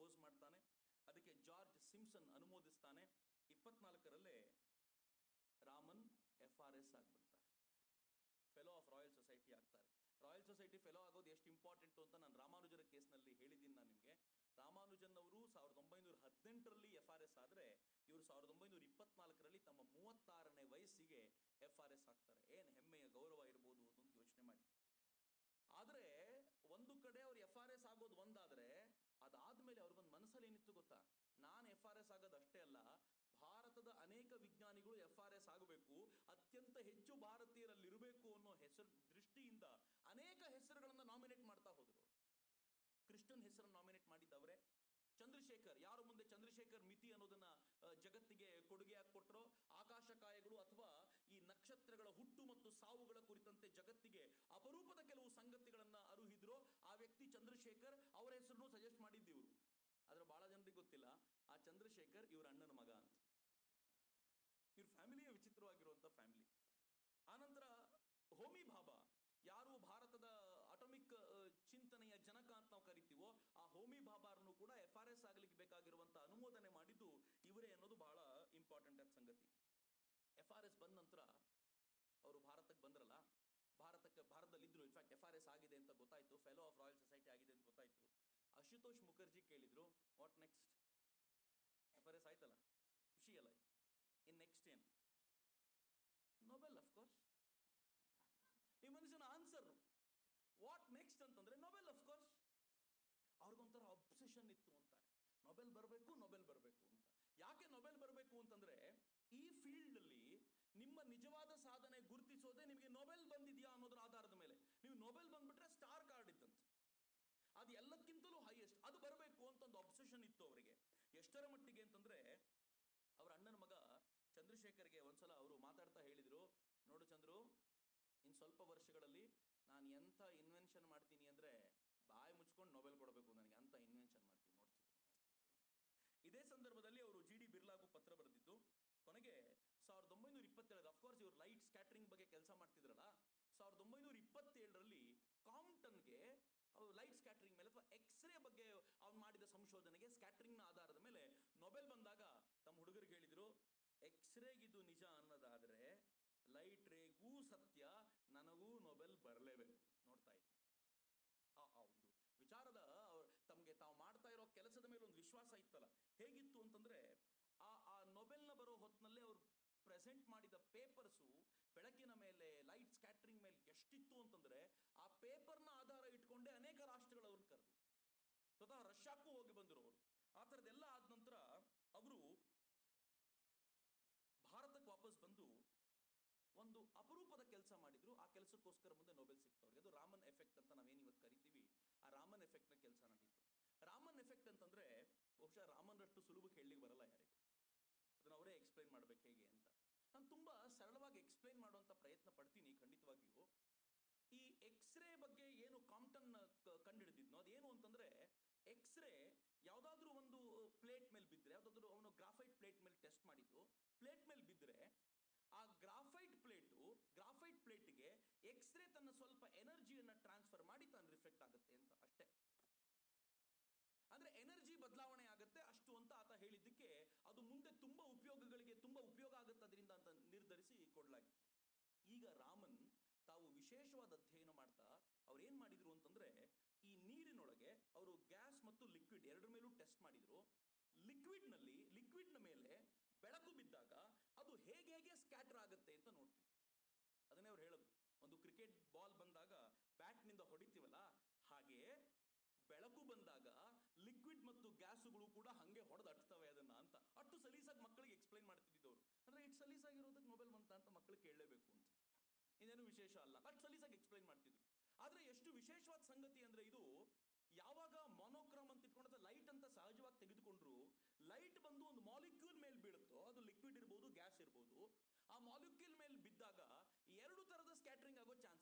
Propose ಮಾಡ್ತಾನೆ ಅದಕ್ಕೆ George Simpson ಅನುಮೋದಿಸ್ತಾನೆ ಇಪ್ಪತ್ನಾಲ್ಕರಲ್ಲೇ ರಾಮನ್ ಎಫ್ ಆರ್ ಎಸ್ ಆಗ್ಬಿಡ್ತಾರೆ ಫೆಲೋ ಆಫ್ ರಾಯಲ್ ಸೊಸೈಟಿ ಆಗ್ತಾರೆ ರಾಯಲ್ ಸೊಸೈಟಿ ಫೆಲೋ ಆಗೋದು ಎಷ್ಟು ಇಂಪಾರ್ಟೆಂಟ್ ಅಂತ ನಾನು ರಾಮಾನುಜರ ಕೇಸ್ನಲ್ಲಿ ಹೇಳಿದ್ದೀನಿ ನಾನು ನಿಮಗೆ ರಾಮಾನುಜನ್ ಅವರು ಸಾವಿರದ ಒಂಬೈನೂರ ಹದಿನೆಂಟರಲ್ಲಿ ಎಫ್ ಆರ್ ಎಸ್ ಆದರೆ ಇವರು ಸಾವಿರದ ಒಂಬೈನೂರ ಇಪ್ಪತ್ನಾಲ್ಕರಲ್ಲಿ ತಮ್ಮ ಮೂವತ್ತಾರನೇ ವಯಸ್ಸಿಗೆ ಎಫ್ ಆರ್ ಎಸ್ ಆಗ್ತಾರೆ ಏನು ಹೆಮ್ಮೆಯ ಗೌರವ ಇರ್ಬೋದು ಅಂತ ಯೋಚನೆ ಮಾಡಿ ಆದರೆ ಒಂದು ಕಡೆ ಅವ್ರು ಎಫ್ ಆರ್ ಎಸ್ ಆಗೋದು ಒಂದಾದ್ರೆ ಅದಾದ್ಮೇಲೆ ಅವ್ರಿಗೊಂದು ಮನಸ್ಸಲ್ಲಿ ಏನಿತ್ತು ಗೊತ್ತಾ ನಾನು ಎಫ್ ಆರ್ ಎಸ್ ಆಗೋದು ಅಷ್ಟೇ ಅಲ್ಲ ಭಾರತದ ಅನೇಕ ವಿಜ್ಞಾನಿಗಳು ಎಫ್ ಆರ್ ಎಸ್ ಆಗಬೇಕು ಅತ್ಯಂತ ಹೆಚ್ಚು ಭಾರತೀಯರಲ್ಲಿ ಇರಬೇಕು ಅನ್ನೋ ಹೆಸರು ದೃಷ್ಟಿಯಿಂದ ಅನೇಕ ಹೆಸರುಗಳನ್ನ ನಾಮಿನೇಟ್ ಮಾಡ್ತಾ ಹೋದ್ರು ಅವ್ರು. ಕೃಷ್ಣನ್ ಹೆಸರನ್ನು ನಾಮಿನೇಟ್ ಮಾಡಿದ್ದವರೇ ಚಂದ್ರಶೇಖರ್ ಯಾರು ಮುಂದೆ ಚಂದ್ರಶೇಖರ್ ಮಿತಿ ಅನ್ನೋದನ್ನ ಆ, ಜಗತ್ತಿಗೆ ಕೊಡುಗೆಯಾಗಿ ಕೊಟ್ಟರೋ ಆಕಾಶಕಾಯಗಳು ಅಥವಾ ಈ ನಕ್ಷತ್ರಗಳ ಹುಟ್ಟು ಮತ್ತು ಸಾವುಗಳ ಕುರಿತಂತೆ ಜಗತ್ತಿಗೆ ಅಪರೂಪದ ಕೆಲವು ಸಂಗತಿಗಳನ್ನ ಅರುಹಿದ್ರು ಆ ವ್ಯಕ್ತಿ ಚಂದ್ರಶೇಖರ್ ಅವರ ಹೆಸರನ್ನು ಸಜೆಸ್ಟ್ ಮಾಡಿದ್ದಿವ್ರು ಆದ್ರೆ ಬಹಳ ಜನರಿಗೆ ಗೊತ್ತಿಲ್ಲ ಆ ಚಂದ್ರಶೇಖರ್ ಇವ್ರ ಅಣ್ಣನ ಮಗ ಅಂತ ಇವ್ರ ಫ್ಯಾಮಿಲಿಯೇ ವಿಚಿತ್ರವಾಗಿರುವಂತ ಫ್ಯಾಮಿಲಿ ಆನಂತರ ಹೋಮಿ ಭಾಬಾ ಯಾರು ಭಾರತದ ಅಟೋಮಿಕ್ ಚಿಂತನೆಯ ಜನಕ ಅಂತ ನಾವು ಕರಿತೀವೋ ಆ ಹೋಮಿ ಭಾಬಾರನ್ನು ಕೂಡ ಎಫ್ ಆರ್ ಎಸ್ ಆಗ್ಲಿಕ್ಕೆ ಬೇಕಾಗಿರುವಂತ ಅನುಮೋದನೆ ಮಾಡಿದ್ದು ಇವರೇ ಅನ್ನೋದು ಬಹಳ ಇಂಪಾರ್ಟೆಂಟ್ ಆದ ಸಂಗತಿ ಎಫ್ ಆರ್ ಎಸ್ ಬಂದ ನಂತರ ಅವರು ಭಾರತಕ್ಕೆ ಬಂದ್ರಲ್ಲ ಭಾರತಕ್ಕೆ ಭಾರತದಲ್ಲಿ ಇದ್ರು ಇನ್ಫ್ಯಾಕ್ಟ್ ಎಫ್ ಆರ್ ಎಸ್ ಆಗಿದೆ ಅಂತ ಗೊತ್ತಾಯ್ತು ಫೆಲೋ ಆಫ್ ರಾಯಲ್ ಸೊಸೈಟಿ ಆಗಿದೆ ಅಂತ ಗೊತ್ತಾಯ್ತು ಅಶುತೋಷ್ ಮುಖರ್ಜಿ ಕೇಳಿದ್ರು what next F R S ಆಯ್ತಲ್ಲ ಖುಷಿ ಅಲ್ಲ ಇನ್ ನೆಕ್ಸ್ಟ್ ಏನು ನೊಬೆಲ್ ಅಫ್ಕೋರ್ಸ್ ಈ ಮನುಷ್ಯನ ಆನ್ಸರ್ ವಾಟ್ ನೆಕ್ಸ್ಟ್ ಅಂತಂದ್ರೆ ನೊಬೆಲ್ ಅಫ್ಕೋರ್ಸ್ ಅವ್ರಿಗೊಂಥರ ಅಬ್ಸೆಷನ್ ಇತ್ತು ಅಂತಾರೆ ನೊಬೆಲ್ ಬರಬೇಕು ನೊಬೆಲ್ ಬರಬೇಕು ಅಂತ ಯಾಕೆ ನೊಬೆಲ್ ಬರಬೇಕು ಅಂತಂದ್ರೆ ಈ ಫೀಲ್ಡ್ ಅಲ್ಲಿ ನಿಮ್ಮ ನಿಜವಾದ ಸಾಧನೆ ಗುರುತಿಸೋದೇ ನಿಮಗೆ ನೊಬೆಲ್ ಬಂದಿದೆಯಾ ಅನ್ನೋದ್ರ ಆಧಾರದ ಮೇಲೆ ನೀವು ನೊಬೆಲ್ ಬಂದ್ಬಿಟ್ರೆ ಸ್ಟಾರ್ ಕಾರ್ಡ್ ಇದ್ದಂತೆ ಅದು ಎಲ್ಲಕ್ಕಿಂತಲೂ ಹೈಯೆಸ್ಟ್ ಅದು ಬರಬೇಕು ಅಂತ ಒಂದು ಅಬ್ಸೆಷನ್ ಇತ್ತು ಅವರಿಗೆ ಎಷ್ಟರ ಮಟ್ಟಿಗೆ ಅಂತಂದ್ರೆ ಅವರ ಅಣ್ಣನ ಮಗ ಚಂದ್ರಶೇಖರ್ಗೆ ಒಂದ್ಸಲ ಅವರು ಮಾತಾಡ್ತಾ ಹೇಳಿದ್ರು ನೋಡು ಚಂದ್ರು ಇನ್ ಸ್ವಲ್ಪ ವರ್ಷಗಳಲ್ಲಿ ನಾನು ಎಂಥ ಇನ್ವೆನ್ಷನ್ ಮಾಡ್ತೀನಿ ಅಂದ್ರೆ ಬಾಯಿ ಮುಚ್ಕೊಂಡು ನೊಬೆಲ್ ಕೊಡಬೇಕು ನನಗೆ ಅಂತ ಇನ್ವೆನ್ಷನ್ ಮಾಡ್ತೀನಿ ನೋಡ್ತೀನಿ ಇದೇ ಸಂದರ್ಭದಲ್ಲಿ ಅವರು ಜಿ ಡಿ ಬಿರ್ಲಾಗೂ ಪತ್ರ ಬರೆದಿದ್ದು ಕೊನೆಗೆ ಸಾವಿರದ ಒಂಬೈನೂರ ಇಪ್ಪತ್ತೇಳರ ಅಫ್ಕೋರ್ಸ್ ಇವರು ಲೈಟ್ ಸ್ಕ್ಯಾಟ್ರಿಂಗ್ ಬಗ್ಗೆ ಕೆಲಸ ಮಾಡ್ತಿದ್ರಲ್ಲ ಸಾವಿರದ ಒಂಬೈನೂರ ಇಪ್ಪತ್ತೇಳರಲ್ಲಿ ಕಾಂಪ್ಟನ್ಗೆ ಲೈಟ್ ಸ್ಕ್ಯಾಟ್ರಿಂಗ್ ಮೇಲೆ ಅಥವಾ ಎಕ್ಸ್ರೇ ಬಗ್ಗೆ ಅವ್ನು ಮಾಡಿದ ಸಂಶೋಧನೆಗೆ ಸ್ಕ್ಯಾಟ್ರಿಂಗ್ ನ ಆಧಾರದ ಮೇಲೆ ನೊಬೆಲ್ ಬಂದಾಗ ತಮ್ಮ ಹುಡುಗರಿಗೆ ಹೇಳಿದ್ರು ಎಕ್ಸ್ರೇಗಿದು ನಿಜ ಅನ್ನೋದಾದ್ರೆ ಲೈಟ್ ರೇಗೂ ಸತ್ಯ ನನಗೂ ನೊಬೆಲ್ ಬರಲೇಬೇಕು ನೋಡ್ತಾ ಇದ್ದೀನಿ ಆ ಆ ಒಂದು ವಿಚಾರದ ಅವ್ರ್ ತಮ್ಗೆ ತಾವು ಮಾಡ್ತಾ ಇರೋ ಕೆಲಸದ ಮೇಲೆ ಒಂದು ವಿಶ್ವಾಸ ಇತ್ತಲ್ಲ ಹೇಗಿತ್ತು ಅಂತಂದ್ರೆ ಆ ಆ ನೊಬೆಲ್ನ ಬರೋ ಹೊತ್ತಿನಲ್ಲೇ ಅವ್ರು ಪ್ರೆಸೆಂಟ್ ಮಾಡಿದ ಪೇಪರ್ಸು ಬೆಳಕಿನ ಮೇಲೆ ಲೈಟ್ ಸ್ಕ್ಯಾಟ್ರಿಂಗ್ ಮೇಲೆ ಎಷ್ಟಿತ್ತು ಅಂತಂದ್ರೆ ಆ ಪೇಪರ್ನ ಆಧಾರ ಇಟ್ಕೊಂಡೇ ಅನೇಕ ರಾಷ್ಟ್ರಗಳು ಅವ್ರನ್ನ ಕರೆದು ಸ್ವತಃ ರಷ್ಯಾಕ್ಕೂ ಹೋಗಿ ಬಂದರು ಅವರು ಆ ಥರದ್ದೆಲ್ಲ ಆದ ನಂತರ ಅವರು ಭಾರತಕ್ಕೆ ವಾಪಸ್ ಬಂದು ಒಂದು ಅಪರೂಪದ ಕೆಲಸ ಮಾಡಿದ್ರು ಆ ಕೆಲಸಕ್ಕೋಸ್ಕರ ಮುಂದೆ ನೊಬೆಲ್ ಸಿಕ್ತು ಅವ್ರಿಗೆ ಅದು ರಾಮನ್ ಎಫೆಕ್ಟ್ ಅಂತ ನಾವೇನು ಇವತ್ತು ಕರಿತೀವಿ ಆ ರಾಮನ್ ಎಫೆಕ್ಟ್ ನ ಕೆಲಸ ನಡೀತು ರಾಮನ್ ಎಫೆಕ್ಟ್ ಅಂತಂದ್ರೆ ಬಹುಶಃ ರಾಮನ್ರಷ್ಟು ಸುಲಭಕ್ಕೆ ಹೇಳಲಿಕ್ಕೆ ಬರಲ್ಲ ಯಾರಿಗೂ ಅದನ್ನ ಅವರೇ ಎಕ್ಸ್ಪ್ಲೈನ್ ಮಾಡ್ಬೇಕು ಹೇಗೆ ಅಂತ ನಾನು ತುಂಬಾ ಸರಳವಾಗಿ ಎಕ್ಸ್ಪ್ಲೈನ್ ಮಾಡುವಂತ ಪ್ರಯತ್ನ ಪಡ್ತೀನಿ ಖಂಡಿತವಾಗಿಯೂ ಈ ಎಕ್ಸ್ರೇ ಬಗ್ಗೆ ಏನು ಕಾಂಪ್ಟನ್ ಕಂಡುಹಿಡಿದಿದ್ನೋ ಅದೇನು ಅಂತಂದ್ರೆ ಎಕ್ಸ್ರೇ ಯಾವ್ದಾದ್ರೂ ಒಂದು ಪ್ಲೇಟ್ ಮೇಲೆ ಬಿದ್ದರೆ ಯಾವ್ದಾದ್ರು ಅವನು ಗ್ರಾಫೈಟ್ ಪ್ಲೇಟ್ ಮೇಲೆ ಟೆಸ್ಟ್ ಮಾಡಿದ್ದು ಪ್ಲೇಟ್ ಮೇಲೆ ಬಿದ್ದರೆ ಆ ಗ್ರಾಫೈಟ್ ಪ್ಲೇಟು ಗ್ರಾಫೈಟ್ ಪ್ಲೇಟ್ಗೆ ಎಕ್ಸ್ರೇ ತನ್ನ ಸ್ವಲ್ಪ ಎನರ್ಜಿಯನ್ನ ಟ್ರಾನ್ಸ್ಫರ್ ಮಾಡಿ ತಾನು ರಿಫ್ಲೆಕ್ಟ್ ಆಗುತ್ತೆ ಅಂತ ಅಷ್ಟೇ ಅಂದ್ರೆ ಎನರ್ಜಿ ಬದಲಾವಣೆ ಆಗುತ್ತೆ ಅಷ್ಟು ಅಂತ ಆತ ಹೇಳಿದ್ದಕ್ಕೆ ಅದು ಮುಂದೆ ತುಂಬಾ ಉಪಯೋಗಗಳಿಗೆ ತುಂಬಾ ಉಪಯೋಗ ಆಗುತ್ತೆ ಅದರಿಂದ ಅಂತ ನಿರ್ಧರಿಸಿ ಕೊಡ್ಲಾಗಿತ್ತು ಈಗ ರಾಮನ್ ತಾವು ವಿಶೇಷವಾದ ಅಧ್ಯಯನ ಮಾಡ್ತಾ ಅವ್ರು ಏನ್ ಮಾಡಿದ್ರು ಅಂತಂದ್ರೆ ಈ ನೀರಿನೊಳಗೆ ಅವರು ಗ್ಯಾಸ್ ಮತ್ತು ಲಿಕ್ವಿಡ್ ಎರಡರ ಮೇಲೂ ಟೆಸ್ಟ್ ಮಾಡಿದ್ರು ಲಿಕ್ವಿಡ್ ನಲ್ಲಿ ಲಿಕ್ವಿಡ್ ನ ಮೇಲೆ ಬೆಳಕು ಬಿದ್ದಾಗ ಅದು ಹೇಗೆ ಹೇಗೆ ಸ್ಕ್ಯಾಟರ್ ಆಗುತ್ತೆ ಅಂತ ನೋಡ್ತಿದ್ರು ಅದನ್ನೇ ಅವ್ರು ಹೇಳೋದು ಒಂದು ಕ್ರಿಕೆಟ್ ಬಾಲ್ ಬಂದಾಗ ಬ್ಯಾಟ್ ನಿಂದ ಹೊಡಿತೀವಲ್ಲ ಹಾಗೆ ಬೆಳಕು ಬಂದಾಗ ಲಿಕ್ವಿಡ್ ಮತ್ತು ಗ್ಯಾಸುಗಳು ಕೂಡ ಹಂಗೆ ಹೊಡೆದು ಅಟ್ತವೆ ಅದನ್ನ ಅಂತ ಅಷ್ಟು ಸಲೀಸಾಗಿ ಮಕ್ಕಳಿಗೆ ಎಕ್ಸ್ಪ್ಲೈನ್ ಮಾಡ್ತಿದ್ದವರು ಅಂದ್ರೆ ಇಷ್ಟು ಸಲೀಸಾಗಿರೋದಕ್ಕೆ ಮೊಬೈಲ್ ಬಂತ ಅಂತ ಮಕ್ಕಳು ಕೇಳಲೇಬೇಕು ಅಂತ ಇದೇನು ವಿಶೇಷ ಅಲ್ಲ ಅಷ್ಟು ಸಲೀಸಾಗಿ ಎಕ್ಸ್ಪ್ಲೈನ್ ಮಾಡ್ತಿದ್ರು ಆದ್ರೆ ಎಷ್ಟು ವಿಶೇಷವಾದ ಸಂಗತಿ ಅಂದ್ರೆ ಇದು ಯಾವಾಗ ಮೊನೋಕ್ರಮ್ ಅಂತ ಇಟ್ಕೊಂಡ ಲೈಟ್ ಅಂತ ಸಹಜವಾಗಿ ತೆಗೆದುಕೊಂಡ್ರು ಲೈಟ್ ಬಂದು ಒಂದು ಮಾಲಿಕ್ಯೂಲ್ ಮೇಲೆ ಬೀಳುತ್ತೋ ಅದು ಲಿಕ್ವಿಡ್ ಇರ್ಬೋದು ಗ್ಯಾಸ್ ಇರ್ಬೋದು ಆ ಮಾಲಿಕ್ಯೂಲ್ ಮೇಲೆ ಬಿದ್ದಾಗ ಎರಡು ತರದ ಸ್ಕ್ಯಾಟರಿಂಗ್ ಆಗೋ ಚಾನ್ಸಸ್